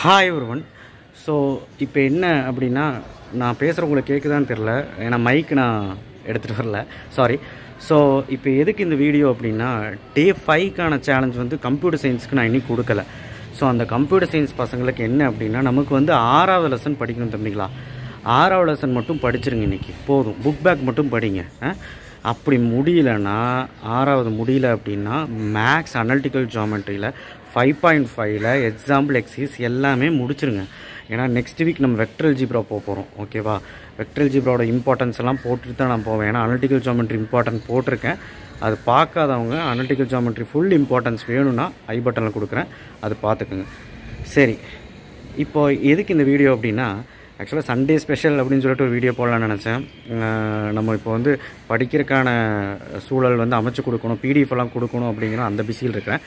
Hi ஒருவன் so இப்போ என்ன அப்படின்னா நான் பேசுகிறவங்களுக்கு கேட்குதான்னு தெரில ஏன்னா மைக் நான் எடுத்துகிட்டு வரல சாரி ஸோ இப்போ எதுக்கு இந்த வீடியோ அப்படின்னா டே ஃபைவ்க்கான சேலஞ்ச் வந்து கம்ப்யூட்டர் சயின்ஸ்க்கு நான் இன்னும் கொடுக்கல ஸோ அந்த கம்ப்யூட்டர் சயின்ஸ் பசங்களுக்கு என்ன அப்படின்னா நமக்கு வந்து ஆறாவது லெசன் படிக்கணும் தம்பிங்களா ஆறாவது லெசன் மட்டும் படிச்சிருங்க இன்னைக்கு போதும் புக் பேக் மட்டும் படிங்க ஆ? அப்படி முடியலன்னா ஆறாவது முடியல அப்படின்னா மேக்ஸ் அனலிட்டிக்கல் ஜாமெட்ரியில் ஃபைவ் பாயிண்ட் ஃபைவ்ல எக்ஸாம்பிள் எக்ஸைஸ் எல்லாமே முடிச்சிருங்க ஏன்னா நெக்ஸ்ட் வீக் நம்ம வெக்டரல் ஜிப்ரா போக போகிறோம் ஓகேவா வெக்டரல் ஜிப்ராவோட இம்பார்ட்டன்ஸ் எல்லாம் போட்டுட்டு தான் நான் போவேன் ஏன்னா அனலிட்டிக்கல் ஜாமெட்ரி இம்பார்ட்டன்ட் போட்டிருக்கேன் அது பார்க்காதவங்க அனலிட்டிக்கல் ஜாமெட்ரி ஃபுல் இம்பார்ட்டன்ஸ் வேணும்னா ஐ பட்டனில் கொடுக்குறேன் அது பார்த்துக்குங்க சரி இப்போ எதுக்கு இந்த வீடியோ அப்படின்னா ஆக்சுவலாக சண்டே ஸ்பெஷல் அப்படின்னு சொல்லிட்டு ஒரு வீடியோ போடலாம்னு நினச்சேன் அஹ் நம்ம இப்போ வந்து படிக்கிறதுக்கான சூழல் வந்து அமைச்சு கொடுக்கணும் பிடிஎஃப் எல்லாம் கொடுக்கணும் அப்படிங்கிற அந்த பிஸியில் இருக்கிறேன்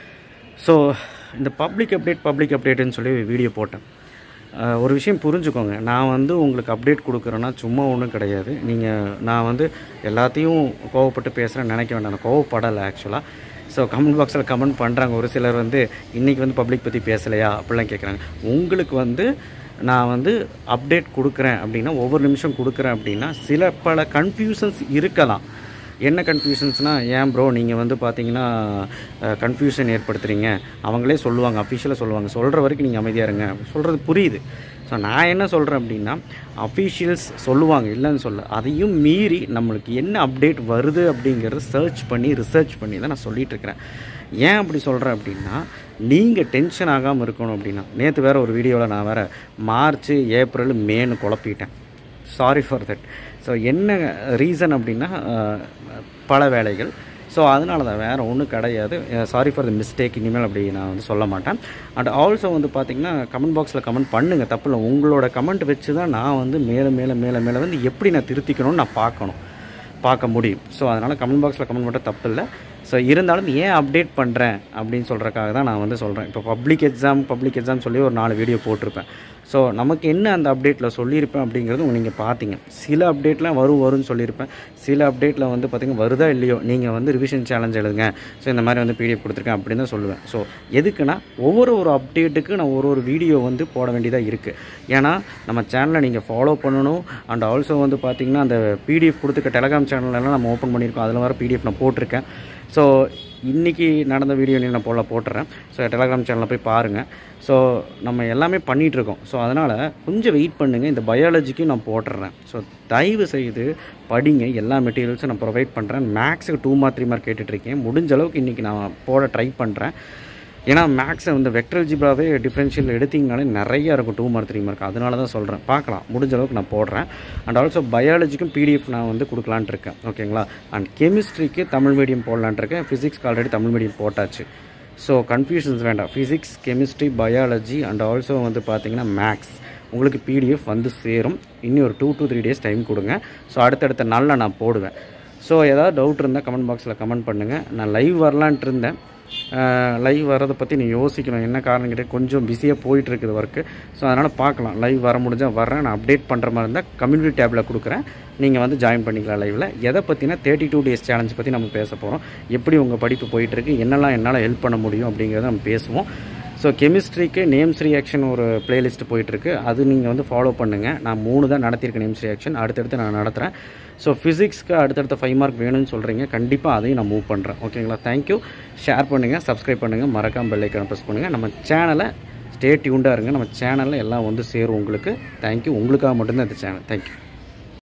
ஸோ இந்த பப்ளிக் அப்டேட் பப்ளிக் அப்டேட்டுன்னு சொல்லி வீடியோ போட்டேன் அஹ் ஒரு விஷயம் புரிஞ்சுக்கோங்க நான் வந்து உங்களுக்கு அப்டேட் கொடுக்குறேன்னா சும்மா ஒன்றும் கிடையாது நீங்கள் நான் வந்து எல்லாத்தையும் கோவப்பட்டு பேசுகிறேன்னு நினைக்க வேண்டாம் நான் கோவப்படலை ஆக்சுவலாக ஸோ கமெண்ட் பாக்ஸில் கமெண்ட் பண்ணுறாங்க ஒரு சிலர் வந்து இன்றைக்கி வந்து பப்ளிக் பற்றி பேசலையா அப்படிலாம் கேட்குறாங்க உங்களுக்கு வந்து நான் வந்து அப்டேட் கொடுக்குறேன் அப்படின்னா ஒவ்வொரு நிமிஷம் கொடுக்குறேன் அப்படின்னா சில பல கன்ஃபியூஷன்ஸ் இருக்கலாம் என்ன கன்ஃபியூஷன்ஸ்னால் ஏன் ப்ரோ நீங்கள் வந்து பார்த்தீங்கன்னா கன்ஃபியூஷன் ஏற்படுத்துகிறீங்க அவங்களே சொல்லுவாங்க அஃபிஷியலாக சொல்லுவாங்க சொல்கிற வரைக்கும் நீங்கள் அமைதியாக இருங்க சொல்கிறது புரியுது ஸோ நான் என்ன சொல்கிறேன் அப்படின்னா அஃபிஷியல்ஸ் சொல்லுவாங்க இல்லைன்னு சொல்ல அதையும் மீறி நம்மளுக்கு என்ன அப்டேட் வருது அப்படிங்கிறத சர்ச் பண்ணி ரிசர்ச் பண்ணி தான் நான் சொல்லிட்டு இருக்கிறேன் ஏன் அப்படி சொல்கிறேன் அப்படின்னா நீங்கள் டென்ஷன் ஆகாமல் இருக்கணும் அப்படின்னா நேற்று வேறு ஒரு வீடியோவில் நான் வேறு மார்ச் ஏப்ரல் மேன்னு குழப்பிட்டேன் சாரி ஃபார் தட் ஸோ என்ன ரீசன் அப்படின்னா அஹ், பல வேலைகள் ஸோ அதனால தான் வேறு ஒன்றும் கிடையாது சாரி ஃபார் த மிஸ்டேக் இனிமேல் அப்படி நான் வந்து சொல்ல மாட்டேன் அண்ட் ஆல்சோ வந்து பார்த்தீங்கன்னா கமெண்ட் பாக்ஸில் கமெண்ட் பண்ணுங்கள் தப்பு இல்லை உங்களோட கமெண்ட் வச்சு தான் நான் வந்து மேலே மேலே மேலே மேலே வந்து எப்படி நான் திருத்திக்கணும்னு நான் பார்க்கணும் பார்க்க முடியும் ஸோ அதனால் கமெண்ட் பாக்ஸில் கமெண்ட் மட்டும் தப்பு இல்லை ஸோ இருந்தாலும் ஏன் அப்டேட் பண்ணுறேன் அப்படின்னு சொல்கிறக்காக தான் நான் வந்து சொல்கிறேன் இப்போ பப்ளிக் எக்ஸாம் பப்ளிக் எக்ஸாம் சொல்லி ஒரு நாலு வீடியோ போட்டிருப்பேன் ஸோ நமக்கு என்ன அந்த அப்டேட்டில் சொல்லியிருப்பேன் அப்படிங்கிறது நீங்கள் பார்த்தீங்க சில அப்டேட்லாம் வரும் வரும்னு சொல்லியிருப்பேன் சில அப்டேட்டில் வந்து பார்த்தீங்கன்னா வருதா இல்லையோ நீங்கள் வந்து ரிவிஷன் சேலஞ்ச் எழுதுங்க ஸோ இந்த மாதிரி வந்து பிடிஎஃப் கொடுத்துருக்கேன் அப்படின்னு தான் சொல்லுவேன் ஸோ எதுக்குன்னா ஒவ்வொரு ஒரு அப்டேட்டுக்கு நான் ஒரு ஒரு வீடியோ வந்து போட வேண்டியதாக இருக்குது ஏன்னா நம்ம சேனலை நீங்கள் ஃபாலோ பண்ணணும் அண்ட் ஆல்சோ வந்து பார்த்தீங்கன்னா அந்த பிடிஎஃப் கொடுத்துருக்க டெலகிராம் சேனல்லாம் நம்ம ஓப்பன் பண்ணியிருக்கோம் அதில் வர பிடிஎஃப் நான் போட்டிருக்கேன் ஸோ இன்றைக்கி நடந்த வீடியோ நான் போல போட்டுறேன் ஸோ டெலகிராம் சேனலில் போய் பாருங்கள் ஸோ நம்ம எல்லாமே பண்ணிகிட்ருக்கோம் ஸோ அதனால் கொஞ்சம் வெயிட் பண்ணுங்கள் இந்த பயாலஜிக்கும் நான் போட்டுடுறேன் ஸோ தயவு செய்து படிங்க எல்லா மெட்டீரியல்ஸும் நான் ப்ரொவைட் பண்ணுறேன் மேக்ஸுக்கு டூ மார்க் த்ரீ மார்க் கேட்டுட்ருக்கேன் முடிஞ்ச அளவுக்கு இன்றைக்கி நான் போட ட்ரை பண்ணுறேன் ஏன்னா மேக்ஸை வந்து வெக்டர் ஜிப்ராவே டிஃப்ரென்ஷியல் எடுத்தீங்கனாலே நிறையா இருக்கும் டூ மார்க் த்ரீ மார்க் அதனால தான் சொல்கிறேன் பார்க்கலாம் முடிஞ்ச அளவுக்கு நான் போடுறேன் அண்ட் ஆல்சோ பயாலஜிக்கும் பிடிஎஃப் நான் வந்து கொடுக்கலான்ட்டு இருக்கேன் ஓகேங்களா அண்ட் கெமிஸ்ட்ரிக்கு தமிழ் மீடியம் போடலான்ட்டு இருக்கேன் ஃபிசிக்ஸ்க்கு ஆல்ரெடி தமிழ் மீடியம் போட்டாச்சு ஸோ கன்ஃபியூஷன்ஸ் வேண்டாம் physics chemistry biology and also வந்து பார்த்தீங்கன்னா மேக்ஸ் உங்களுக்கு பிடிஎஃப் வந்து சேரும் இன்னும் ஒரு two to three days time கொடுங்க ஸோ அடுத்தடுத்த நாளில் நான் போடுவேன் ஸோ ஏதாவது டவுட் இருந்தால் கமெண்ட் பாக்ஸில் கமெண்ட் பண்ணுங்கள் நான் லைவ் வரலான்ட்டு இருந்தேன் லைவ் வரதை பற்றி நீ யோசிக்கணும் என்ன காரணம் கேட்டால் கொஞ்சம் பிஸியாக போயிட்டு இருக்குது ஒர்க்கு ஸோ அதனால் பார்க்கலாம் லைவ் வர முடிஞ்சால் வர்றேன் நான் அப்டேட் பண்ணுற மாதிரி இருந்தால் கம்யூனிட்டி டேப்பில் கொடுக்குறேன் நீங்கள் வந்து ஜாயின் பண்ணிக்கலாம் லைவில் எதை பற்றினா தேர்ட்டி டூ டேஸ் சேலஞ்ச் பற்றி நம்ம பேச போகிறோம் எப்படி உங்கள் படிப்பு போயிட்டுருக்கு என்னெல்லாம் என்னால் ஹெல்ப் பண்ண முடியும் அப்படிங்கிறத நம்ம பேசுவோம் ஸோ கெமிஸ்ட்ரிக்கு நேம்ஸ் ரியாக்ஷன் ஒரு பிளேலிஸ்ட் போயிட்டுருக்கு அது நீங்கள் வந்து ஃபாலோ பண்ணுங்கள் நான் மூணு தான் நடத்தியிருக்கேன் நேம்ஸ் ரியாக்ஷன் அடுத்தடுத்து நான் நடத்துகிறேன் ஸோ ஃபிசிக்ஸ்க்கு அடுத்தடுத்த ஃபைவ் மார்க் வேணும்னு சொல்கிறீங்க கண்டிப்பாக அதையும் நான் மூவ் பண்ணுறேன் ஓகேங்களா தேங்க்யூ ஷேர் பண்ணுங்கள் சப்ஸ்கிரைப் பண்ணுங்கள் மறக்காம பெல் ஐக்கான ப்ரெஸ் பண்ணுங்கள் நம்ம சேனலை ஸ்டே டியூண்டாக இருங்க நம்ம சேனலில் எல்லாம் வந்து சேரும் உங்களுக்கு தேங்க்யூ உங்களுக்காக மட்டும்தான் இந்த சேனல் தேங்க்யூ